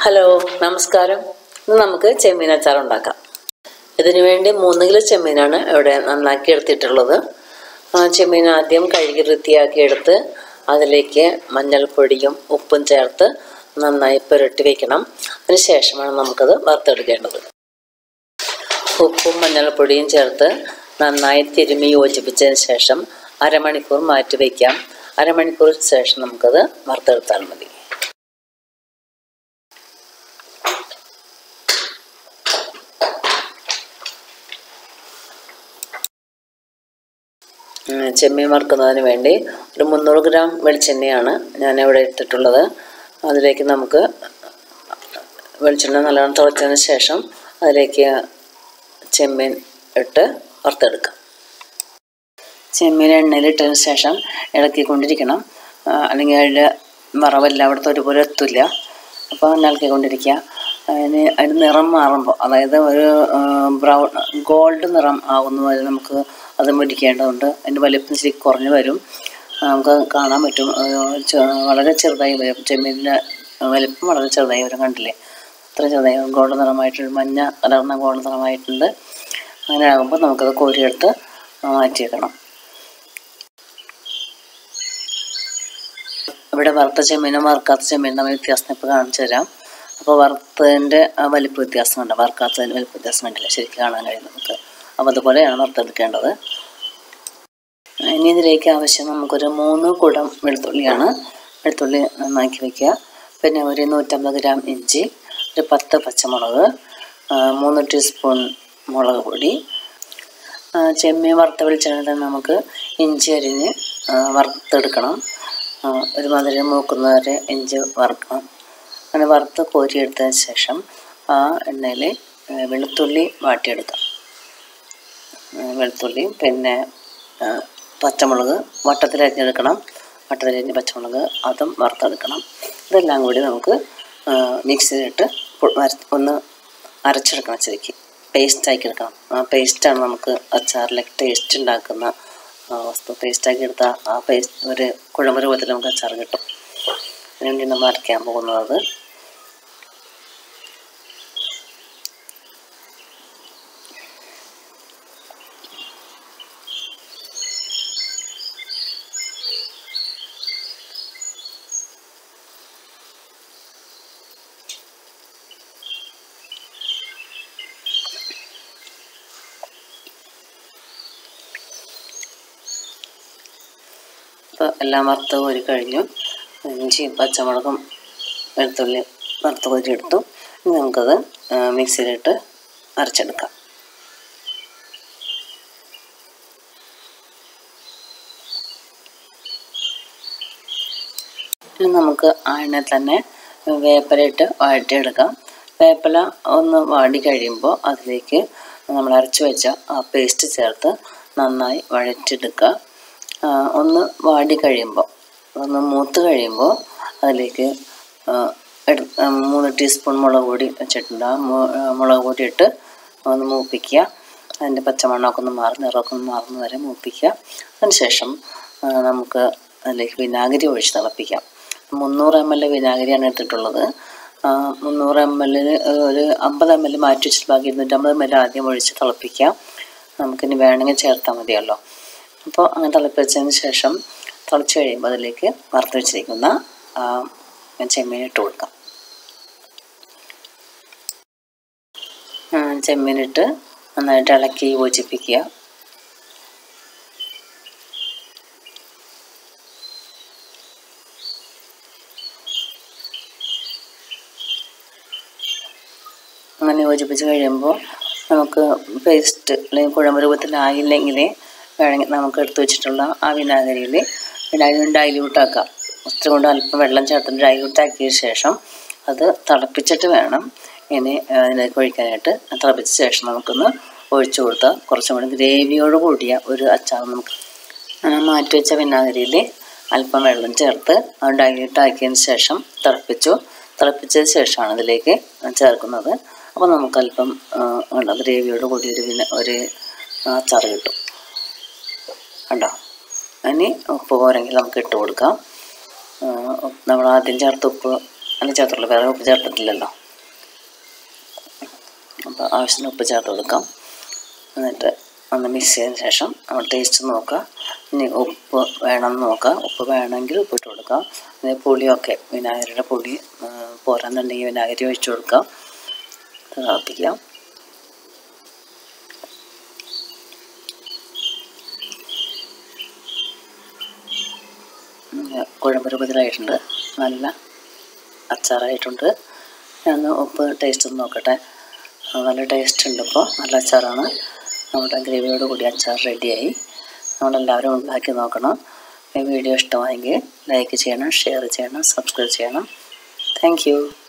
hello നമസ്കാരം ഇന്ന് നമുക്ക് ചെമ്മീൻ അച്ചാർ ഉണ്ടാക്കാം ഇതിനു വേണ്ടി മൂന്ന് കിലോ ചെമ്മീനാണ് ഇവിടെ നന്നാക്കി എടുത്തിട്ടുള്ളത് ആ ചെമ്മീൻ ആദ്യം കഴുകി വൃത്തിയാക്കി എടുത്ത് അതിലേക്ക് മഞ്ഞൾപ്പൊടിയും ഉപ്പും ചേർത്ത് നന്നായി പുരട്ടി വെക്കണം അതിന് ശേഷമാണ് നമുക്കത് വറുത്തെടുക്കേണ്ടത് ഉപ്പും മഞ്ഞൾപ്പൊടിയും ചേർത്ത് നന്നായി തിരുമ്മി യോജിപ്പിച്ചതിന് ശേഷം അരമണിക്കൂർ മാറ്റി വയ്ക്കാം അരമണിക്കൂർ ശേഷം നമുക്കത് വറുത്തെടുത്താൽ മതി ഉം, ചെമ്മീൻ വറുക്കുന്നതിന് വേണ്ടി ഒരു മുന്നൂറ് ഗ്രാം വെളിച്ചെണ്ണയാണ് ഞാൻ ഇവിടെ എടുത്തിട്ടുള്ളത് അതിലേക്ക് നമുക്ക് വെളിച്ചെണ്ണ നല്ലോണം തിളച്ചതിന് ശേഷം അതിലേക്ക് ചെമ്മീൻ ഇട്ട് വറുത്തെടുക്കാം ചെമ്മീൻ എണ്ണയിലിട്ടതിന് ശേഷം ഇളക്കിക്കൊണ്ടിരിക്കണം ആ, അല്ലെങ്കിൽ അതിൻ്റെ വറവെല്ലാം അവിടുത്തെ ഒരുപോലെ എത്തില്ല അപ്പോൾ ഇളക്കിക്കൊണ്ടിരിക്കുക അതിന് അതിന് നിറം മാറുമ്പോൾ അതായത് ഒരു ബ്രൗൺ ഗോൾഡ് നിറം ആകുന്ന വരെ നമുക്ക് അത് മുരിക്കേണ്ടതുണ്ട് അതിൻ്റെ വലിപ്പം ഇച്ചിരി കുറഞ്ഞു വരും ആ, നമുക്ക് കാണാൻ പറ്റും ഒരു ചെ- വളരെ ചെറുതായി വരും ചെമ്മീനിൻ്റെ വലിപ്പം വളരെ ചെറുതായി വരും കണ്ടില്ലേ അത്ര ചെറുതായി ഗോൾഡ് നിറമായിട്ടുണ്ട് മഞ്ഞ കലർന്ന ഗോൾഡ് നിറമായിട്ടുണ്ട് അങ്ങനെ ആകുമ്പോൾ നമുക്കത് കോരിയെടുത്ത് മാറ്റി വെക്കണം ഇവിടെ വറുത്ത ചെമ്മീനും വറുക്കാത്ത ചെമ്മീനും തമ്മിൽ വ്യത്യാസം ഇപ്പോൾ കാണിച്ചു തരാം അപ്പോൾ വറുത്തതിൻ്റെ വലിപ്പ വ്യത്യാസം ഉണ്ട് വറുക്കാത്തതിൻ്റെ വലിപ്പ വ്യത്യാസം കണ്ടില്ല ശരിക്കും കാണാൻ കഴിയും നമുക്ക് അപ്പോൾ അതുപോലെയാണ് വറുത്തെടുക്കേണ്ടത് ഇനി ഇതിലേക്ക് ആവശ്യം നമുക്കൊരു മൂന്ന് കുടം വെളുത്തുള്ളിയാണ് വെളുത്തുള്ളി നന്നാക്കി വയ്ക്കുക പിന്നെ ഒരു നൂറ്റമ്പത് ഗ്രാം ഇഞ്ചി ഒരു പത്ത് പച്ചമുളക് ആ, മൂന്ന് ടീസ്പൂൺ മുളക് പൊടി ആ, ചെമ്മീൻ വറുത്ത വെളിച്ചെണ്ണയിൽ തന്നെ നമുക്ക് ഇഞ്ചി അരിഞ്ഞ് ആ, വറുത്തെടുക്കണം ആ, ഒരുമാതിരി മൂക്കുന്നവരെ ഇഞ്ചി വറുക്കണം അങ്ങനെ വറുത്ത് കോരിയെടുത്തതിന് ശേഷം ആ എണ്ണയിൽ വെളുത്തുള്ളി വാട്ടിയെടുക്കാം ആ, വെളുത്തുള്ളി പിന്നെ ആ, പച്ചമുളക് വട്ടത്തിൽ അരിഞ്ഞെടുക്കണം വട്ടത്തിലരിഞ്ഞ പച്ചമുളക് അതും വറുത്തെടുക്കണം ഇതെല്ലാം കൂടി നമുക്ക് ആ, മിക്സിയിലിട്ട് പൊ- അര- ഒന്ന് അരച്ചെടുക്കണം ശരിക്കും പേസ്റ്റാക്കി എടുക്കണം ആ പേസ്റ്റാണ് നമുക്ക് അച്ചാറിലേക്ക് ടേസ്റ്റ് ഉണ്ടാക്കുന്ന ആ, വസ്തു പേസ്റ്റാക്കി എടുത്താൽ ആ പേസ്റ്റ് ഒരു കുഴമ്പ് രൂപത്തിൽ നമുക്ക് അച്ചാർ കിട്ടും അതിനുവേണ്ടി നമ്മൾ അരയ്ക്കാൻ പോകുന്നത് ഇപ്പോൾ എല്ലാം വറുത്ത് കോരി കഴിഞ്ഞു ഇഞ്ചിയും പച്ചമുളകും വെളുത്തുള്ളി വറുത്ത് കോരി എടുത്തു ഇനി നമുക്കത് ആ, മിക്സിയിലിട്ട് അരച്ചെടുക്കാം ഇനി നമുക്ക് ആ എണ്ണയിൽ തന്നെ വേപ്പിലയിട്ട് വഴറ്റിയെടുക്കാം വേപ്പില ഒന്ന് വാടി കഴിയുമ്പോൾ അതിലേക്ക് നമ്മൾ അരച്ച് വെച്ച ആ പേസ്റ്റ് ചേർത്ത് നന്നായി വഴറ്റിയെടുക്കുക ആ, ഒന്ന് വാടി കഴിയുമ്പോൾ ഒന്ന് മൂത്ത് കഴിയുമ്പോൾ അതിലേക്ക് ആ, എടു- ആ, മൂന്ന് ടീസ്പൂൺ മുളക് പൊടി വെച്ചിട്ടുണ്ട് ആ മു- ആ, മുളക് പൊടി ഇട്ട് ഒന്ന് മൂപ്പിക്കുക അതിൻ്റെ പച്ചമണ്ണമൊക്കെ ഒന്ന് മാറി നിറമൊക്കെ ഒന്ന് മാറുന്ന വരെ മൂപ്പിക്കുക അതിനുശേഷം ആ, നമുക്ക് അതിലേക്ക് വിനാഗിരി ഒഴിച്ച് തിളപ്പിക്കാം മുന്നൂറ് എം എൽ വിനാഗിരിയാണ് എടുത്തിട്ടുള്ളത് ആ, മുന്നൂറ് എം എല്ലിന് ഒരു അമ്പത് എം എൽ മാറ്റി വെച്ചിട്ട് ബാക്കി ഇരുന്നൂറ്റമ്പത് എം എൽ ആദ്യം ഒഴിച്ച് തിളപ്പിക്കാം നമുക്കിനി വേണമെങ്കിൽ ചേർത്താൽ മതിയല്ലോ അപ്പോൾ അങ്ങനെ തിളപ്പിച്ചതിന് ശേഷം തിളച്ച് കഴിയുമ്പോൾ അതിലേക്ക് വറുത്ത് വെച്ചിരിക്കുന്ന ആ, ചെമ്മീൻ ഇട്ട് കൊടുക്കാം ആ, ചെമ്മീനിട്ട് നന്നായിട്ട് ഇളക്കി യോജിപ്പിക്കുക അങ്ങനെ യോജിപ്പിച്ച് കഴിയുമ്പോൾ നമുക്ക് പേസ്റ്റ് അല്ലെങ്കിൽ കുഴമ്പ് രൂപത്തിലായില്ലെങ്കിൽ വേണമെങ്കിൽ നമുക്ക് എടുത്തു വെച്ചിട്ടുള്ള ആ വിനാഗിരിയിൽ വിനാഗിരി ഡൈല്യൂട്ടാക്കാം ഒത്തിരി കൊണ്ട് അല്പം വെള്ളം ചേർത്ത് ഡൈല്യൂട്ടാക്കിയ ശേഷം അത് തിളപ്പിച്ചിട്ട് വേണം ഇനി അതിലേക്ക് ഒഴിക്കാനായിട്ട് തിളപ്പിച്ച ശേഷം നമുക്കൊന്ന് ഒഴിച്ചു കൊടുത്താൽ കുറച്ചും കൂടി ഗ്രേവിയോട് കൂടിയ ഒരു അച്ചാർ നമുക്ക് അങ്ങനെ മാറ്റി വെച്ച വിനാഗിരിയിൽ അല്പം വെള്ളം ചേർത്ത് അത് ഡൈല്യൂട്ട് ആക്കിയതിന് ശേഷം തിളപ്പിച്ചു തിളപ്പിച്ചതിന് ശേഷമാണ് ഇതിലേക്ക് ചേർക്കുന്നത് അപ്പോൾ നമുക്ക് അല്പം ഉള്ള ഗ്രേവിയോട് കൂടി ഒരു വിന ഒരു അച്ചാർ കിട്ടും കണ്ടോ ഇനി ഉപ്പ് പോരെങ്കിൽ നമുക്ക് ഇട്ട് കൊടുക്കാം ആ, നമ്മൾ ആദ്യം ചേർത്ത ഉപ്പ് അതിന് ചേർത്തുള്ളൂ വേറെ ഉപ്പ് ചേർത്തിട്ടില്ലല്ലോ അപ്പോൾ ആവശ്യത്തിന് ഉപ്പ് ചേർത്ത് കൊടുക്കാം എന്നിട്ട് ഒന്ന് മിക്സ് ചെയ്തതിന് ശേഷം നമ്മൾ ടേസ്റ്റ് നോക്കുക ഇനി ഉപ്പ് വേണമെന്ന് നോക്കുക ഉപ്പ് വേണമെങ്കിൽ ഉപ്പിട്ട് കൊടുക്കാം ഇനി പുളിയൊക്കെ വിനാഗിരിയുടെ പുളി ആ, പോരാന്നുണ്ടെങ്കിൽ വിനാഗിരി ഒഴിച്ച് കൊടുക്കാം തിളപ്പിക്കാം ഉം, കുഴമ്പ് രൂപത്തിലായിട്ടുണ്ട് നല്ല അച്ചാറായിട്ടുണ്ട് ഞാൻ ഉപ്പ് ടേസ്റ്റ് ഒന്ന് നോക്കട്ടെ ആ, നല്ല ടേസ്റ്റ് ഉണ്ട് ഇപ്പോൾ നല്ല അച്ചാറാണ് നമ്മുടെ ഗ്രേവിയോട് കൂടി അച്ചാർ റെഡിയായി നമ്മളെല്ലാവരും ഉണ്ടാക്കി നോക്കണം ഈ വീഡിയോ ഇഷ്ടമായെങ്കിൽ ലൈക്ക് ചെയ്യണം ഷെയർ ചെയ്യണം സബ്സ്ക്രൈബ് ചെയ്യണം താങ്ക്